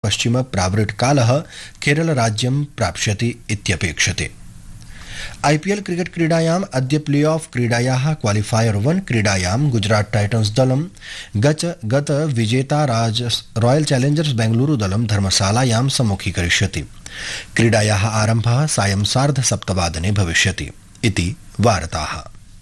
पश्चिमप्रावृट्कालः केरलराज्यं प्राप्स्यति इत्यपेक्षते IPL cricket क्रीडायाम् अद्य प्ले ऑफ क्रीडायाः क्वालिफायर वन क्रीडायां गुजरात टाइटन्स दलं गच गत विजेता राज रॉयल चैलेंजर्स बेंगलुरु दलं धर्मशालायां सम्मुखीकरिष्यति क्रीडायाः आरम्भः सायं सार्धसप्तवादने भविष्यति इति वार्ताः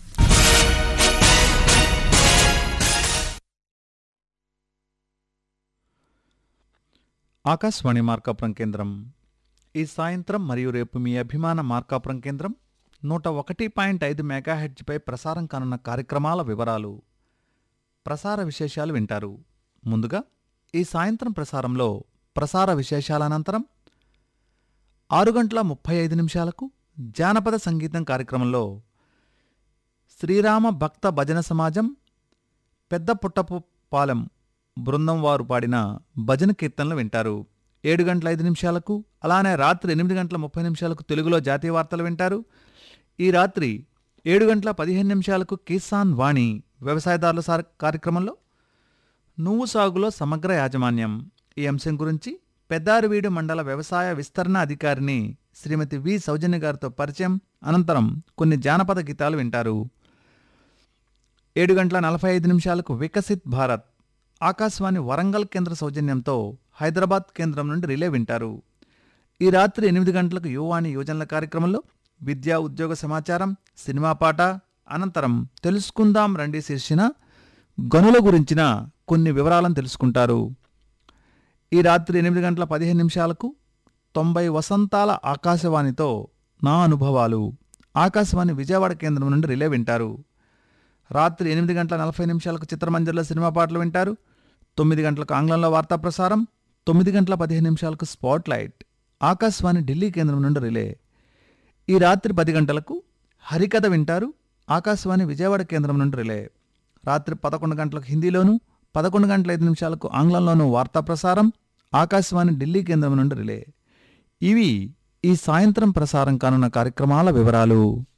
ఆకాశవాణి మార్కాపురం కేంద్రం ఈ సాయంత్రం మరియు రేపు మీ అభిమాన మార్కాపురం కేంద్రం నూట ఒకటి పాయింట్ ఐదు మెగాహెడ్జ్పై ప్రసారం కానున్న కార్యక్రమాల వివరాలు ప్రసార విశేషాలు వింటారు ముందుగా ఈ సాయంత్రం ప్రసారంలో ప్రసార విశేషాల అనంతరం ఆరు గంటల ముప్పై ఐదు నిమిషాలకు జానపద సంగీతం కార్యక్రమంలో శ్రీరామ భక్త భజన సమాజం పెద్ద పుట్టపు పాలెం బృందం వారు పాడిన భజన కీర్తనలు వింటారు ఏడు గంటల ఐదు నిమిషాలకు అలానే రాత్రి ఎనిమిది గంటల ముప్పై నిమిషాలకు తెలుగులో జాతీయ వార్తలు వింటారు ఈ రాత్రి ఏడు గంటల పదిహేను నిమిషాలకు కిసాన్ వాణి వ్యవసాయదారుల సార్ కార్యక్రమంలో నువ్వు సాగులో సమగ్ర యాజమాన్యం ఈ అంశం గురించి పెద్దారువీడు మండల వ్యవసాయ విస్తరణ అధికారిని శ్రీమతి వి సౌజన్య గారితో పరిచయం అనంతరం కొన్ని జానపద గీతాలు వింటారు ఏడు గంటల నలభై ఐదు నిమిషాలకు వికసిత్ భారత్ ఆకాశవాణి వరంగల్ కేంద్ర సౌజన్యంతో హైదరాబాద్ కేంద్రం నుండి రిలే వింటారు ఈ రాత్రి ఎనిమిది గంటలకు యువాణి యోజనల కార్యక్రమంలో విద్యా ఉద్యోగ సమాచారం సినిమా పాట అనంతరం తెలుసుకుందాం రండి శీర్షిన గనుల గురించిన కొన్ని వివరాలను తెలుసుకుంటారు ఈ రాత్రి ఎనిమిది గంటల పదిహేను నిమిషాలకు తొంభై వసంతాల ఆకాశవాణితో నా అనుభవాలు ఆకాశవాణి విజయవాడ కేంద్రం నుండి రిలే వింటారు రాత్రి ఎనిమిది గంటల నలభై నిమిషాలకు చిత్రమంజర్లో సినిమా పాటలు వింటారు తొమ్మిది గంటలకు ఆంగ్లంలో వార్తా ప్రసారం తొమ్మిది గంటల పదిహేను నిమిషాలకు స్పాట్ లైట్ ఆకాశవాణి ఢిల్లీ కేంద్రం నుండి రిలే ఈ రాత్రి పది గంటలకు హరికథ వింటారు ఆకాశవాణి విజయవాడ కేంద్రం నుండి రిలే రాత్రి పదకొండు గంటలకు హిందీలోను పదకొండు గంటల ఐదు నిమిషాలకు ఆంగ్లంలోనూ వార్తా ప్రసారం ఆకాశవాణి ఢిల్లీ కేంద్రం నుండి రిలే ఇవి ఈ సాయంత్రం ప్రసారం కానున్న కార్యక్రమాల వివరాలు